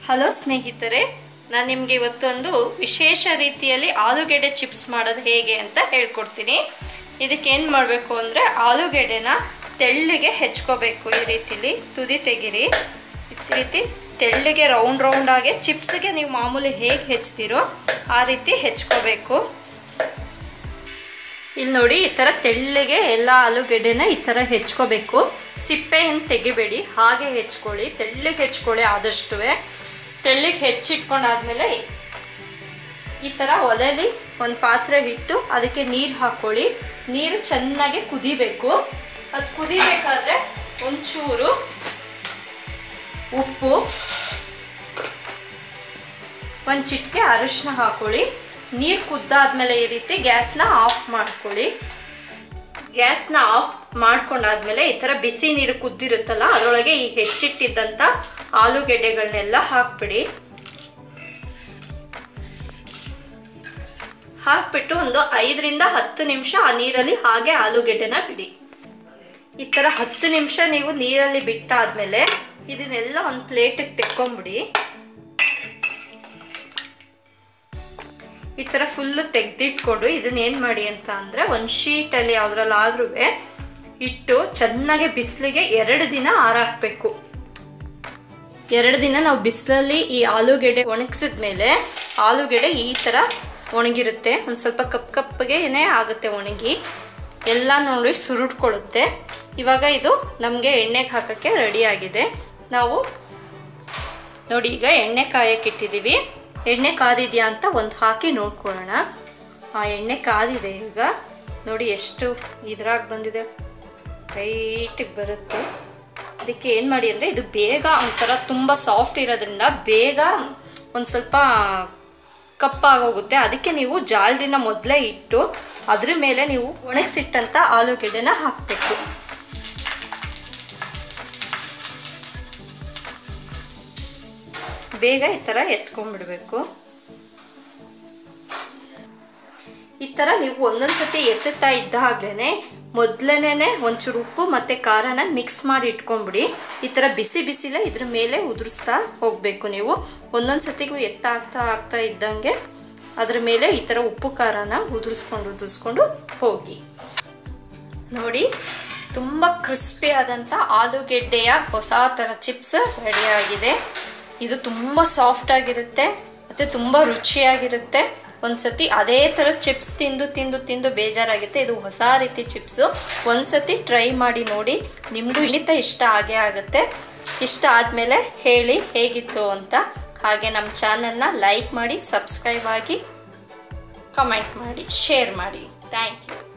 hello ಸ್ನೇಹಿತರೆ ನಾನು ನಿಮಗೆ ಇವತ್ತೊಂದು ವಿಶೇಷ ರೀತಿಯಲ್ಲಿ ಆಲೂಗೆಡ್ಡೆ ಚಿಪ್ಸ್ ಮಾಡೋದು ಹೇಗೆ ಅಂತ ಹೇಳ್ಕೊಡ್ತೀನಿ ಇದಕ್ಕೆ ಏನು ಮಾಡಬೇಕು ಅಂದರೆ ಆಲೂಗೆಡ್ಡೆನ ತೆಳ್ಳಗೆ ಹೆಚ್ಕೋಬೇಕು ಈ ರೀತಿಲಿ ತುದಿ ತೆಗಿರಿ ಈ ರೀತಿ ತೆಳ್ಳಗೆ ರೌಂಡ್ ರೌಂಡಾಗಿ ಚಿಪ್ಸ್ಗೆ ನೀವು ಮಾಮೂಲಿ ಹೇಗೆ ಹೆಚ್ತೀರೋ ಆ ರೀತಿ ಹೆಚ್ಕೋಬೇಕು ಇಲ್ಲಿ ನೋಡಿ ಈ ಥರ ತೆಳ್ಳಗೆ ಎಲ್ಲ ಆಲೂಗೆಡ್ಡೆನ ಈ ಥರ ಹೆಚ್ಕೋಬೇಕು ಸಿಪ್ಪೆಯನ್ನು ತೆಗಿಬೇಡಿ ಹಾಗೆ ಹೆಚ್ಕೊಳ್ಳಿ ತೆಳ್ಳಗೆ ಹೆಚ್ಕೊಳ್ಳಿ ಆದಷ್ಟು ತೆಳ್ಳಗೆ ಹೆಚ್ಚಿಟ್ಕೊಂಡಾದ್ಮೇಲೆ ಈ ಥರ ಒಲೆಯಲ್ಲಿ ಒಂದು ಪಾತ್ರೆ ಇಟ್ಟು ಅದಕ್ಕೆ ನೀರು ಹಾಕ್ಕೊಳ್ಳಿ ನೀರು ಚೆನ್ನಾಗಿ ಕುದಿಬೇಕು ಅದು ಕುದಿಬೇಕಾದ್ರೆ ಒಂಚೂರು ಉಪ್ಪು ಒಂದು ಚಿಟಿಕೆ ಅರಿಶಿನ ಹಾಕೊಳ್ಳಿ ನೀರು ಕುದ್ದಾದ್ಮೇಲೆ ಈ ರೀತಿ ಗ್ಯಾಸ್ನ ಆಫ್ ಮಾಡ್ಕೊಳ್ಳಿ ಗ್ಯಾಸ್ನ ಆಫ್ ಮಾಡ್ಕೊಂಡಾದ್ಮೇಲೆ ಈ ಥರ ಬಿಸಿ ನೀರು ಕುದ್ದಿರುತ್ತಲ್ಲ ಅದರೊಳಗೆ ಈ ಹೆಚ್ಚಿಟ್ಟಿದ್ದಂಥ ಆಲೂಗೆಡ್ಡೆಗಳನ್ನೆಲ್ಲ ಹಾಕ್ಬಿಡಿ ಹಾಕ್ಬಿಟ್ಟು ಒಂದು ಐದರಿಂದ ಹತ್ತು ನಿಮಿಷ ಆ ನೀರಲ್ಲಿ ಹಾಗೆ ಆಲೂಗೆಡ್ಡೆನ ಬಿಡಿ ಈ ಥರ ಹತ್ತು ನಿಮಿಷ ನೀವು ನೀರಲ್ಲಿ ಬಿಟ್ಟಾದ್ಮೇಲೆ ಇದನ್ನೆಲ್ಲ ಒಂದು ಪ್ಲೇಟಿಗೆ ತೆಕ್ಕೊಂಬಿಡಿ ಈ ಥರ ಫುಲ್ಲು ತೆಗೆದಿಟ್ಕೊಂಡು ಇದನ್ನ ಏನು ಮಾಡಿ ಅಂತ ಅಂದರೆ ಒಂದು ಶೀಟಲ್ಲಿ ಯಾವುದ್ರಲ್ಲಾದ್ರೂ ಇಟ್ಟು ಚೆನ್ನಾಗಿ ಬಿಸಿಲಿಗೆ ಎರಡು ದಿನ ಆರಾಕಬೇಕು ಎರಡು ದಿನ ನಾವು ಬಿಸಿಲಲ್ಲಿ ಈ ಆಲೂಗೆಡ್ಡೆ ಒಣಗಿಸಿದ ಮೇಲೆ ಆಲೂಗೆಡ್ಡೆ ಈ ಥರ ಒಣಗಿರುತ್ತೆ ಒಂದು ಸ್ವಲ್ಪ ಕಪ್ ಕಪ್ಪಗೆನೇ ಆಗುತ್ತೆ ಒಣಗಿ ಎಲ್ಲ ನೋಡಿ ಸುರುಟ್ಕೊಳ್ಳುತ್ತೆ ಇವಾಗ ಇದು ನಮಗೆ ಎಣ್ಣೆಗೆ ಹಾಕೋಕ್ಕೆ ರೆಡಿಯಾಗಿದೆ ನಾವು ನೋಡಿ ಈಗ ಎಣ್ಣೆ ಕಾಯಕ್ಕೆ ಇಟ್ಟಿದ್ದೀವಿ ಎಣ್ಣೆ ಕಾದಿದೆಯಾ ಅಂತ ಒಂದು ಹಾಕಿ ನೋಡ್ಕೊಳ್ಳೋಣ ಆ ಎಣ್ಣೆ ಕಾದಿದೆ ಈಗ ನೋಡಿ ಎಷ್ಟು ಇದ್ರಾಗ ಬಂದಿದೆ ಟೈಟಿಗೆ ಬರುತ್ತೆ ಅದಕ್ಕೆ ಏನು ಮಾಡಿ ಅಂದರೆ ಇದು ಬೇಗ ಒಂಥರ ತುಂಬ ಸಾಫ್ಟ್ ಇರೋದ್ರಿಂದ ಬೇಗ ಒಂದು ಸ್ವಲ್ಪ ಕಪ್ಪಾಗೋಗುತ್ತೆ ಅದಕ್ಕೆ ನೀವು ಜಾಲರಿನ ಮೊದಲೇ ಇಟ್ಟು ಅದ್ರ ಮೇಲೆ ನೀವು ಒಣಗಿಸಿಟ್ಟಂಥ ಆಲೂಗೆಡ್ಡೆನ ಹಾಕಬೇಕು ಬೇಗ ಈ ಥರ ಎತ್ಕೊಂಡ್ಬಿಡ್ಬೇಕು ಈ ಥರ ನೀವು ಒಂದೊಂದು ಸತಿ ಎತ್ತುತ್ತಾ ಇದ್ದಾಗಲೇ ಮೊದಲನೇ ಒಂಚೂರು ಉಪ್ಪು ಮತ್ತು ಖಾರನ ಮಿಕ್ಸ್ ಮಾಡಿ ಇಟ್ಕೊಂಬಿಡಿ ಈ ಥರ ಬಿಸಿ ಬಿಸಿಲೇ ಇದ್ರ ಮೇಲೆ ಉದುರಿಸ್ತಾ ಹೋಗಬೇಕು ನೀವು ಒಂದೊಂದು ಸತಿಗೂ ಎತ್ತ ಆಗ್ತಾ ಆಗ್ತಾ ಇದ್ದಂಗೆ ಅದ್ರ ಮೇಲೆ ಈ ಥರ ಉಪ್ಪು ಖಾರನ ಉದುರಿಸ್ಕೊಂಡು ಉದುರಿಸ್ಕೊಂಡು ಹೋಗಿ ನೋಡಿ ತುಂಬ ಕ್ರಿಸ್ಪಿ ಆದಂಥ ಆಲೂಗೆಡ್ಡೆಯ ಹೊಸ ಥರ ಚಿಪ್ಸ್ ರೆಡಿಯಾಗಿದೆ ಇದು ತುಂಬ ಸಾಫ್ಟ್ ಆಗಿರುತ್ತೆ ಮತ್ತು ತುಂಬ ರುಚಿಯಾಗಿರುತ್ತೆ ಒಂದ್ಸತಿ ಅದೇ ಥರ ಚಿಪ್ಸ್ ತಿಂದು ತಿಂದು ತಿಂದು ಬೇಜಾರಾಗುತ್ತೆ ಇದು ಹೊಸ ರೀತಿ ಚಿಪ್ಸು ಒಂದ್ಸತಿ ಟ್ರೈ ಮಾಡಿ ನೋಡಿ ನಿಮಗೂ ಖಂಡಿತ ಇಷ್ಟ ಆಗೇ ಆಗುತ್ತೆ ಇಷ್ಟ ಆದಮೇಲೆ ಹೇಳಿ ಹೇಗಿತ್ತು ಅಂತ ಹಾಗೆ ನಮ್ಮ ಚಾನಲ್ನ ಲೈಕ್ ಮಾಡಿ ಸಬ್ಸ್ಕ್ರೈಬ್ ಆಗಿ ಕಮೆಂಟ್ ಮಾಡಿ ಶೇರ್ ಮಾಡಿ ಥ್ಯಾಂಕ್ ಯು